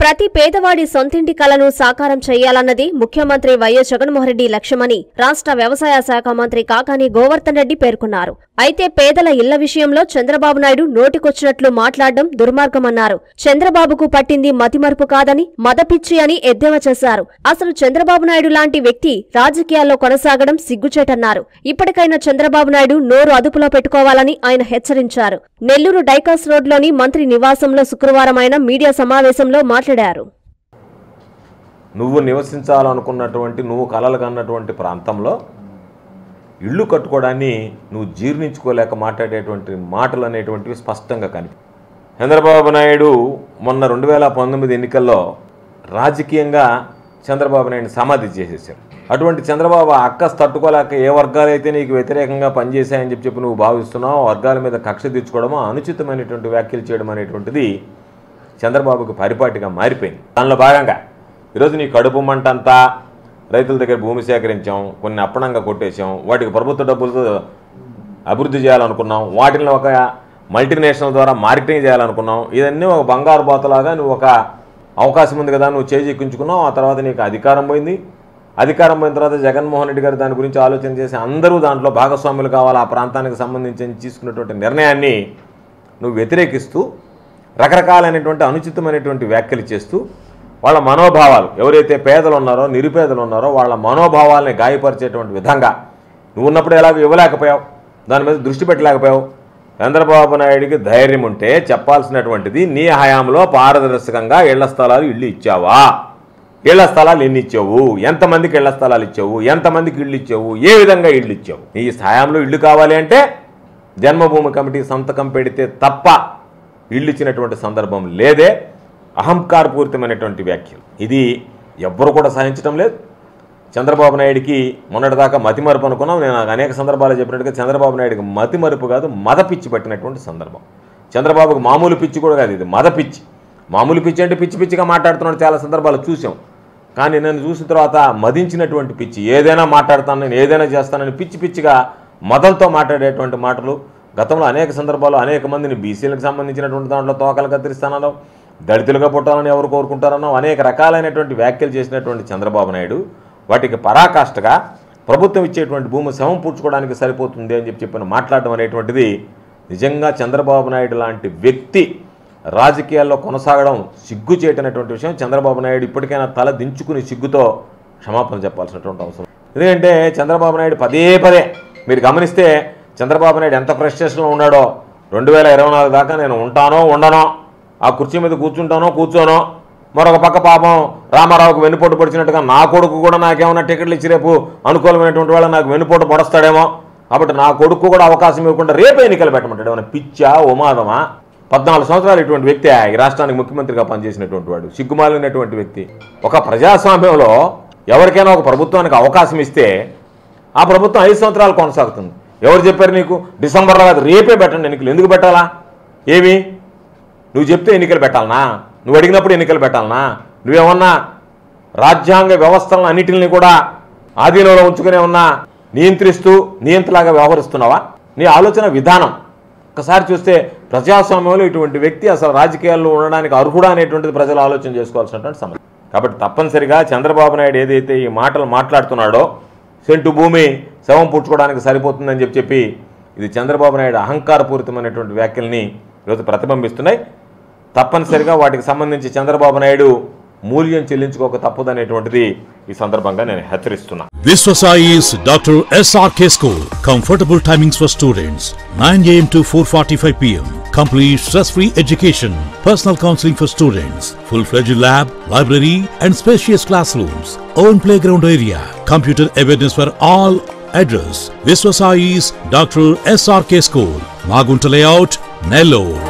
ప్రతి పేదవాడి సొంతింటి కలను సాకారం చేయాలన్నది ముఖ్యమంత్రి వైఎస్ జగన్మోహన్రెడ్డి లక్ష్యమని రాష్ట్ర వ్యవసాయ శాఖ మంత్రి కాకాని గోవర్ధన్ రెడ్డి పేర్కొన్నారు అయితే పేదల ఇళ్ల విషయంలో చంద్రబాబు నాయుడు నోటికొచ్చినట్లు మాట్లాడడం దుర్మార్గమన్నారు చంద్రబాబుకు పట్టింది మతిమరుపు కాదని మదపిచ్చి అని ఎద్దేవా చేశారు అసలు చంద్రబాబు నాయుడు లాంటి వ్యక్తి రాజకీయాల్లో కొనసాగడం సిగ్గుచేటన్నారు ఇప్పటికైనా చంద్రబాబు నాయుడు నోరు అదుపులో పెట్టుకోవాలని ఆయన హెచ్చరించారు నెల్లూరు డైకాస్ రోడ్లోని మంత్రి నివాసంలో శుక్రవారం ఆయన మీడియా సమావేశంలో మాట్లాడారు నువ్వు నివసించాలనుకున్నటువంటి నువ్వు కలలు కన్నటువంటి ప్రాంతంలో ఇల్లు కట్టుకోవడాన్ని నువ్వు జీర్ణించుకోలేక మాట్లాడేటువంటి మాటలు అనేటువంటివి స్పష్టంగా కనిపి చంద్రబాబు నాయుడు మొన్న రెండు వేల పంతొమ్మిది ఎన్నికల్లో రాజకీయంగా చంద్రబాబు నాయుడు సమాధి చేసేసారు అటువంటి చంద్రబాబు ఆ అక్కస్ తట్టుకోలేక ఏ వర్గాలైతే నీకు వ్యతిరేకంగా పనిచేశాయని చెప్పి చెప్పి నువ్వు భావిస్తున్నావు ఆ వర్గాల మీద కక్ష తీర్చుకోవడము అనుచితమైనటువంటి వ్యాఖ్యలు చేయడం అనేటువంటిది చంద్రబాబుకు పరిపాటిగా మారిపోయింది దానిలో భాగంగా ఈరోజు నీ కడుపు మంట అంతా రైతుల దగ్గర భూమి సేకరించాం కొన్ని అప్పనంగా కొట్టేశాం వాటికి ప్రభుత్వ డబ్బులతో అభివృద్ధి చేయాలనుకున్నాం వాటిని ఒక మల్టీనేషనల్ ద్వారా మార్కెటింగ్ చేయాలనుకున్నాం ఇదన్నీ ఒక బంగారు బాతలాగా నువ్వు ఒక అవకాశం ఉంది కదా నువ్వు చేజిక్కించుకున్నావు ఆ తర్వాత నీకు అధికారం పోయింది అధికారం పోయిన తర్వాత జగన్మోహన్ రెడ్డి గారు దాని గురించి ఆలోచన చేసి అందరూ దాంట్లో భాగస్వాములు కావాలి ఆ ప్రాంతానికి సంబంధించి తీసుకున్నటువంటి నిర్ణయాన్ని నువ్వు వ్యతిరేకిస్తూ రకరకాలైనటువంటి అనుచితమైనటువంటి వ్యాఖ్యలు చేస్తూ వాళ్ళ మనోభావాలు ఎవరైతే పేదలు ఉన్నారో నిరుపేదలు ఉన్నారో వాళ్ళ మనోభావాల్ని గాయపరిచేటువంటి విధంగా నువ్వు ఉన్నప్పుడు ఎలాగో ఇవ్వలేకపోయావు దాని మీద దృష్టి పెట్టలేకపోయావు చంద్రబాబు నాయుడికి ధైర్యం ఉంటే చెప్పాల్సినటువంటిది నీ హయాంలో పారదర్శకంగా ఇళ్ల స్థలాలు ఇల్లు ఇచ్చావా ఇళ్ల స్థలాలు ఎన్ని ఇచ్చావు ఎంతమందికి ఇళ్ల స్థలాలు ఇచ్చావు ఎంతమందికి ఇళ్ళు ఇచ్చావు ఏ విధంగా ఇళ్ళు ఇచ్చావు నీ హయాంలో ఇల్లు కావాలి అంటే జన్మభూమి కమిటీ సంతకం పెడితే తప్ప ఇళ్ళు ఇచ్చినటువంటి సందర్భం లేదే అహంకారపూరితమైనటువంటి వ్యాఖ్యలు ఇది ఎవ్వరు కూడా సహించడం లేదు చంద్రబాబు నాయుడికి మొన్నటిదాకా మతిమరుపు అనుకున్నాం నేను అనేక సందర్భాలు చెప్పినట్టుగా చంద్రబాబు నాయుడికి మతిమరుపు కాదు మద పిచ్చి పట్టినటువంటి సందర్భం చంద్రబాబుకు మామూలు పిచ్చి కూడా కాదు ఇది మద పిచ్చి మామూలు పిచ్చి అంటే పిచ్చి పిచ్చిగా మాట్లాడుతున్నాడు చాలా సందర్భాలు చూసాం కానీ నేను చూసిన తర్వాత మదించినటువంటి పిచ్చి ఏదైనా మాట్లాడతాను నేను ఏదైనా చేస్తానని పిచ్చి పిచ్చిగా మతంతో మాట్లాడేటువంటి మాటలు గతంలో అనేక సందర్భాల్లో అనేక మందిని బీసీలకు సంబంధించినటువంటి దాంట్లో తోకలు కత్తిరిస్తానన్నావు దళితులుగా పుట్టాలని ఎవరు కోరుకుంటారన్నావు అనేక రకాలైనటువంటి వ్యాఖ్యలు చేసినటువంటి చంద్రబాబు నాయుడు వాటికి పరాకాష్ఠగా ప్రభుత్వం ఇచ్చేటువంటి భూమి శవం పూడ్చుకోవడానికి సరిపోతుంది అని చెప్పి చెప్పిన మాట్లాడడం అనేటువంటిది నిజంగా చంద్రబాబు నాయుడు లాంటి వ్యక్తి రాజకీయాల్లో కొనసాగడం సిగ్గు చేయటనేటువంటి విషయం చంద్రబాబు నాయుడు ఇప్పటికైనా తల దించుకుని సిగ్గుతో క్షమాపణ చెప్పాల్సినటువంటి అవసరం ఎందుకంటే చంద్రబాబు నాయుడు పదే పదే మీరు గమనిస్తే చంద్రబాబు నాయుడు ఎంత ఫ్రస్ట్రేషన్లో ఉన్నాడో రెండు వేల ఇరవై నాలుగు దాకా నేను ఉంటానో ఉండనో ఆ కుర్చీ మీద కూర్చుంటానో కూర్చోనో మరొక పక్క పాపం రామారావుకు వెన్నుపోటు పొడిచినట్టుగా నా కొడుకు కూడా నాకేమన్నా టికెట్లు ఇచ్చి రేపు అనుకూలమైనటువంటి వాళ్ళ నాకు వెన్నుపోటు పొడస్తాడేమో కాబట్టి నా కొడుకు కూడా అవకాశం ఇవ్వకుండా రేపే ఎన్నికలు పెట్టమంటాడు ఏమైనా పిచ్చా ఉమాదమా పద్నాలుగు సంవత్సరాలు ఇటువంటి వ్యక్తి ఈ రాష్ట్రానికి ముఖ్యమంత్రిగా పనిచేసినటువంటి వాడు సిగ్గుమాలినటువంటి వ్యక్తి ఒక ప్రజాస్వామ్యంలో ఎవరికైనా ఒక ప్రభుత్వానికి అవకాశం ఇస్తే ఆ ప్రభుత్వం ఐదు సంవత్సరాలు కొనసాగుతుంది ఎవరు చెప్పారు నీకు డిసెంబర్లో కాదు రేపే పెట్టండి ఎన్నికలు ఎందుకు పెట్టాలా ఏమి నువ్వు చెప్తే ఎన్నికలు పెట్టాలనా నువ్వు అడిగినప్పుడు ఎన్నికలు పెట్టాలనా నువ్వేమన్నా రాజ్యాంగ వ్యవస్థలను అన్నిటిని కూడా ఆధీనంలో ఉంచుకునే ఉన్నా నియంత్రిస్తూ నియంత్రలాగా వ్యవహరిస్తున్నావా నీ ఆలోచన విధానం ఒకసారి చూస్తే ప్రజాస్వామ్యంలో ఇటువంటి వ్యక్తి అసలు రాజకీయాల్లో ఉండడానికి అర్హుడా అనేటువంటిది ప్రజలు ఆలోచన చేసుకోవాల్సినటువంటి సమస్య కాబట్టి తప్పనిసరిగా చంద్రబాబు నాయుడు ఏదైతే ఈ మాటలు మాట్లాడుతున్నాడో సెంటు భూమి శవం పుచ్చుకోవడానికి సరిపోతుందని చెప్పి చెప్పి ఇది చంద్రబాబు నాయుడు అహంకారపూరితమైనటువంటి వ్యాఖ్యల్ని ఈరోజు ప్రతిబింబిస్తున్నాయి తప్పనిసరిగా వాటికి సంబంధించి చంద్రబాబు నాయుడు మూల్యం చెల్లించుకోక తప్పదనేటువంటిది ఈ సందర్భంగా నేను హెచ్చరిస్తున్నా Viswasai is Dr. SRK School. Comfortable timings for students 9 am to 4:45 pm. Complete stress-free education, personal counseling for students, full-fledged lab, library, and spacious classrooms. Own playground area, computer awareness for all. Address: Viswasai's Dr. SRK School, Magunta Layout, Nellore.